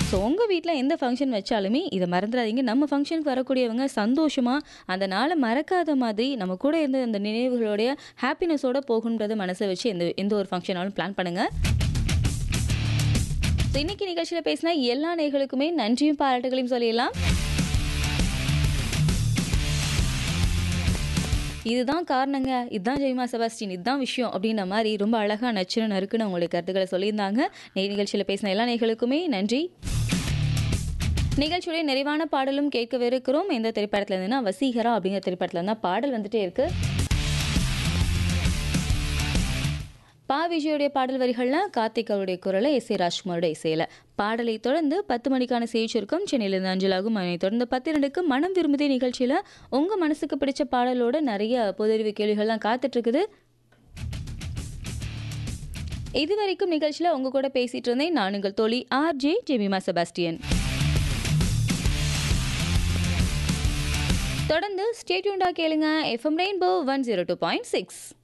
so உங்கள் வீட்டில் எந்த ஃபங்க்ஷன் வச்சாலுமே இதை மறந்துடாதீங்க நம்ம ஃபங்க்ஷனுக்கு வரக்கூடியவங்க சந்தோஷமாக அந்த நாளை மறக்காத மாதிரி நம்ம கூட இருந்த அந்த நினைவுகளோடைய ஹாப்பினஸோட போகணுன்றத மனசை வச்சு எந்த எந்த ஒரு ஃபங்க்ஷனாலும் பிளான் பண்ணுங்கள் ஸோ இன்னைக்கு நிகழ்ச்சியில் பேசின எல்லா நேர்களுக்குமே நன்றியும் பாராட்டுகளையும் சொல்லிடலாம் இதுதான் காரணங்க இதுதான் ஜெய்மா செபாஸ்டின் இதுதான் விஷயம் அப்படின்ற மாதிரி ரொம்ப அழகாக நச்சுன்னு நறுக்குன்னு அவங்களுடைய கருத்துக்களை சொல்லியிருந்தாங்க நே நிகழ்ச்சியில் பேசின எல்லா நேர்களுக்குமே நன்றி நிகழ்ச்சியுடைய நிறைவான பாடலும் கேட்கவிருக்கிறோம் எந்த திரைப்படத்துல இருந்துன்னா வசீகரா அப்படிங்கிற திரைப்படத்துல இருந்தால் பாடல் வந்துட்டே இருக்கு பா விஜயோடைய பாடல் வரிகள்லாம் கார்த்திக் அவருடைய குரலை எஸ் ஏ ராஜ்குமாரோட இசையில பாடலை தொடர்ந்து பத்து மணிக்கான செய்தி சுருக்கம் சென்னையிலிருந்து அஞ்சலாகும் அதனை தொடர்ந்து பத்து ரெண்டுக்கு மனம் விரும்புதே நிகழ்ச்சியில் உங்கள் மனசுக்கு பிடிச்ச பாடலோட நிறைய பொதறிவு கேள்விகள்லாம் காத்துட்டு இருக்குது இது வரைக்கும் நிகழ்ச்சியில் உங்க கூட பேசிட்டு இருந்தேன் நான் உங்கள் தோழி ஆர் ஜே ஜெமிமா செபாஸ்டியன் தொடர்ந்து ஸ்டேட்யூண்டா கேளுங்க FM rainbow one zero two point six